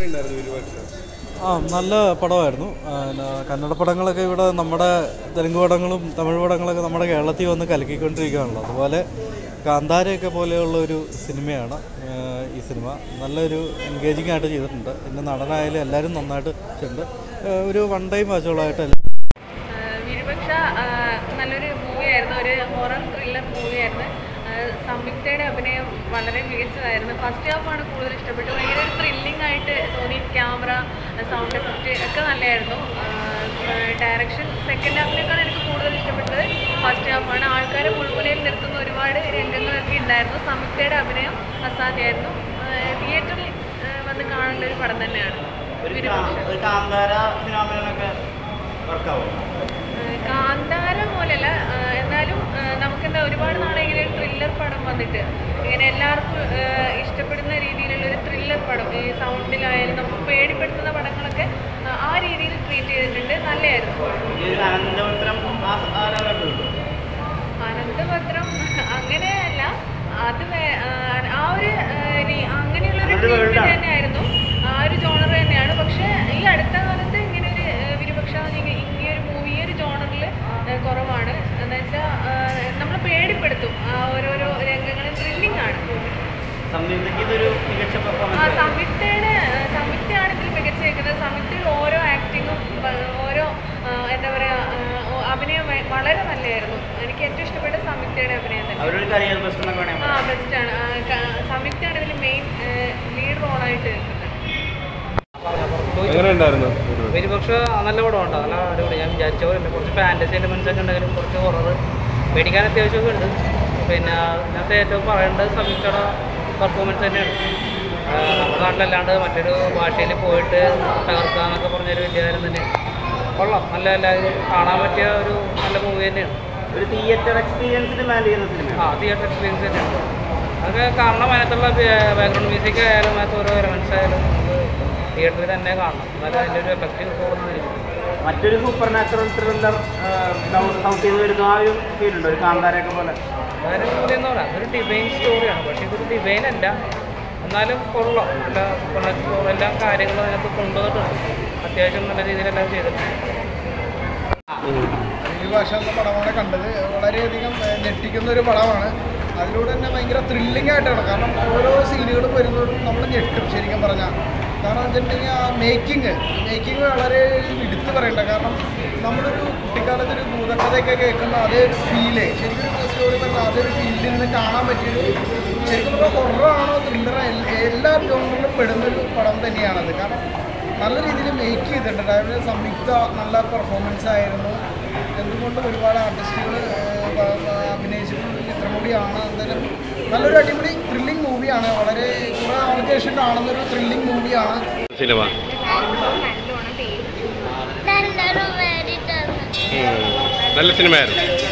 എങ്ങനെയുണ്ടായിരുന്നു വിരുപക്ഷം ആ നല്ല പടമായിരുന്നു ആ, പിന്നെ കന്നഡ പടങ്ങളൊക്കെ ഇവിടെ നമ്മുടെ തെലുങ്ക് പടങ്ങളും തമിഴ് പടങ്ങളൊക്കെ നമ്മുടെ കേരളത്തിൽ വന്ന് കലക്കിക്കൊണ്ടിരിക്കുകയാണല്ലോ അതുപോലെ കാന്താരയൊക്കെ പോലെയുള്ള ഒരു സിനിമയാണ് ആ, ഈ സിനിമ നല്ലൊരു എൻഗേജിങ് ആയിട്ട് ചെയ്തിട്ടുണ്ട് പിന്നെ നടനായാലും എല്ലാവരും നന്നായിട്ട് ചെയ്തിട്ടുണ്ട് ആ, ഒരു വൺ ടൈം വാച്ചുകളായിട്ട് എല്ലാ വിരുപക്ഷ നല്ലൊരു മൂവിയായിരുന്നു ഒരു ഹൊറർ ത്രില്ലർ മൂവിയായിരുന്നു സംയുക്തയുടെ അഭിനയം വളരെ മികച്ചതായിരുന്നു ഫസ്റ്റ് ഹാഫാണ് കൂടുതൽ ഇഷ്ടപ്പെട്ടു ഭയങ്കര ഒരു ത്രില്ലിംഗ് ആയിട്ട് തോന്നി ക്യാമറ സൗണ്ട് എഫക്റ്റ് ഒക്കെ നല്ലതായിരുന്നു ഡയറക്ഷൻ സെക്കൻഡ് ഹാഫിനേക്കാൾ എനിക്ക് കൂടുതൽ ഇഷ്ടപ്പെട്ടത് ഫസ്റ്റ് ഹാഫാണ് ആൾക്കാരെ മുൾമുനയിൽ നിർത്തുന്ന ഒരുപാട് രംഗങ്ങളൊക്കെ ഉണ്ടായിരുന്നു സംയുക്തയുടെ അഭിനയം അസാധ്യമായിരുന്നു തിയേറ്ററിൽ വന്ന് കാണേണ്ട ഒരു പടം തന്നെയാണ് വിരുപക്ഷം ഒരു കാന്താര ഫിനോമിനൊക്കെ വർക്കാവും ഏഹ് കാന്താര പോലെയല്ല ഏഹ് എന്നാലും ഏഹ് നമുക്കെന്താ ഒരുപാട് നാളെ ഇങ്ങനെ ഒരു ത്രില്ലർ പടം വന്നിട്ട് ഇങ്ങനെ എല്ലാവർക്കും ഏഹ് ഇഷ്ടപ്പെടുന്ന രീതിയിലുള്ള ഒരു ത്രില്ലർ പടം ഈ സൗണ്ടിലായാലും നമുക്ക് പേടിപ്പെടുത്തുന്ന പടങ്ങളൊക്കെ ആ- ആ രീതിയിൽ ട്രീറ്റ് ചെയ്തിട്ടുണ്ട് നല്ലതായിരുന്നു ഈ ഒരു അനന്തപത്രം ആ ആ ലെവലിൽ കിട്ടും അനന്തപത്രം അങ്ങനെയല്ല അത് വേ- ആ- ആ ഒരു ഏഹ് രീ- അങ്ങനെയുള്ള ഒരു അങ്ങനൊരു world ആണ്. തന്നെയായിരുന്നു ആ ഒരു ജോണർ തന്നെയാണ് പക്ഷേ ഈ അടുത്ത കാലത്ത് ഇങ്ങനെ ഒരു ഏഹ് വിരുപക്ഷ ഈ ഒരു മൂവി ഈ ഒരു ജോണറിൽ കുറവാണ് എന്ന് വെച്ചാൽ നമ്മൾ പേടിപ്പെടുത്തും ആ ഓരോരോ രംഗങ്ങളും ത്രില്ലിംഗ് ആണ് സംയുക്തയ്ക്ക് ഇതൊരു മികച്ച ആ പെർഫോമൻസ് സംയുക്തയുടെ സംയുക്തയാണ് ഇതിൽ മികച്ചേക്കുന്നത് സംയുക്തയിൽ ഓരോ ആക്ടിങ്ങും ഓരോ ആ, എന്താ പറയുക അഭിനയം വ- വളരെ നല്ലതായിരുന്നു എനിക്ക് ഏറ്റവും ഇഷ്ടപ്പെട്ട സംയുക്തയുടെ അഭിനയം തന്നെ അവരൊരു കരിയർ ബെസ്റ്റ് എന്നൊക്കെ വേണമെങ്കിൽ ആ പറയാം ബെസ്റ്റാണ് സംയുക്തയാണ് ഇതിൽ മെയിൻ ലീഡ് റോളായിട്ട് നിൽക്കുന്നത് എങ്ങനെയുണ്ടായിരുന്നു ഭൂരിപക്ഷ നല്ല പടമുണ്ട് നല്ല അടിപൊളി ഞാൻ വിചാരിച്ച പോലെ തന്നെ കുറച്ച് ഫാൻറ്റസി എലിമെൻസ് ഒക്കെ ഉണ്ടെങ്കിലും കുറച്ച് ഹൊറർ പേടിക്കാൻ അത്യാവശ്യമൊക്കെ ഉണ്ട് പിന്നെ ഇതിനകത്ത് ഏറ്റവും പറയേണ്ടത് സംയുക്തയുടെ പെർഫോമൻസ് തന്നെയാണ് ആ, നമ്മുടെ നാട്ടിലല്ലാണ്ട് മറ്റൊരു ഭാഷയിൽ പോയിട്ട് തകർക്കുക എന്നൊക്കെ പറഞ്ഞൊരു വലിയ കാര്യം തന്നെ കൊള്ളാം നല്ല എല്ലാവരും കാണാൻ പറ്റിയ ഒരു നല്ല മൂവി തന്നെയാണ് ഒരു തിയേറ്റർ എക്സ്പീരിയൻസ് ഡിമാൻഡ് ചെയ്യുന്ന ആ സിനിമയാണ് തിയേറ്റർ എക്സ്പീരിയൻസ് തന്നെയാണ് അതൊക്കെ കാരണം അതിനകത്തുള്ള ബാക്ക്ഗ്രൗണ്ട് മ്യൂസിക് ആയാലും അതിനകത്ത് ഓരോ എലമെൻസ് ആയാലും നമുക്ക് തിയേറ്ററിൽ തന്നെ കാണണം എന്നാലും അതിൻ്റെ ഒരു എഫക്റ്റ് തോന്നുന്നതായിരിക്കും മറ്റൊരു സൂപ്പർ നാച്ചുറൽ ത്രില്ലർ സൗത്ത് ചെയ്ത് വരുന്ന ആ ഒരു ഫീൽ ഉണ്ട് ഒരു കാന്താരയൊക്കെ പോലെ അതായത് സ്റ്റോറി എന്ന് പറയാം അതൊരു ഡിവൈൻ സ്റ്റോറിയാണ് പക്ഷേ ഇതൊരു ഡിവൈൻ അല്ല എന്നാലും കൊള്ളാം നല്ല supernatural എല്ലാ കാര്യങ്ങളും അതിനകത്ത് കൊണ്ടുവന്നിട്ടുണ്ട് അത്യാവശ്യം നല്ല രീതിയിലെല്ലാം ചെയ്തിട്ടുണ്ട് ഈ ഭാഷ എന്ന പടമാണ് കണ്ടത് വളരെയധികം ഏഹ്, ഞെട്ടിക്കുന്ന ഒരു പടമാണ് അതിലൂടെ തന്നെ ഭയങ്കര ത്രില്ലിംഗ് ആയിട്ടാണ് കാരണം ഓരോ സീനുകളും വരുന്നതും നമ്മൾ ഞെട്ടും ശരിക്കും പറഞ്ഞാൽ കാരണം വെച്ചിട്ടുണ്ടെങ്കിൽ ആ മേക്കിംഗ് മേക്കിംഗ് വളരെ എടുത്തു പറയണ്ട കാരണം നമ്മളൊരു കുട്ടിക്കാലത്ത് ഒരു ഭൂതകഥയൊക്കെ കേൾക്കുന്ന അതേ ഒരു ഫീല് ശരിക്കും ഒരു സ്റ്റോറി പറഞ്ഞാൽ അതൊരു ഫീലിൽ നിന്ന് കാണാൻ പറ്റിയൊരു ശരിക്കും പറഞ്ഞാൽ ഹൊററാണോ ത്രില്ലറോ എല്ലാ ജോണറിലും പെടുന്നൊരു പടം തന്നെയാണത് കാരണം നല്ല രീതിയിൽ മേക്ക് ചെയ്തിട്ടുണ്ട് അതിന് സംയുക്ത നല്ല പെർഫോമൻസ് ആയിരുന്നു എന്തുകൊണ്ടും ഒരുപാട് ആർട്ടിസ്റ്റുകൾ അഭിനയിച്ചിട്ടുള്ള ഒരു ചിത്രം കൂടിയാണ് എന്തായാലും നല്ലൊരു അടിപൊളി ത്രില്ലിംഗ് മൂവിയാണ് വളരെ കുറേ നാൾക്ക് ശേഷം കാണുന്നൊരു ത്രില്ലിംഗ് മൂവിയാണ് സിനിമ നല്ലോണം പേടിച്ചു നല്ലോണം വേണ്ടിയിട്ടാണ് നല്ല സിനിമയായിരുന്നു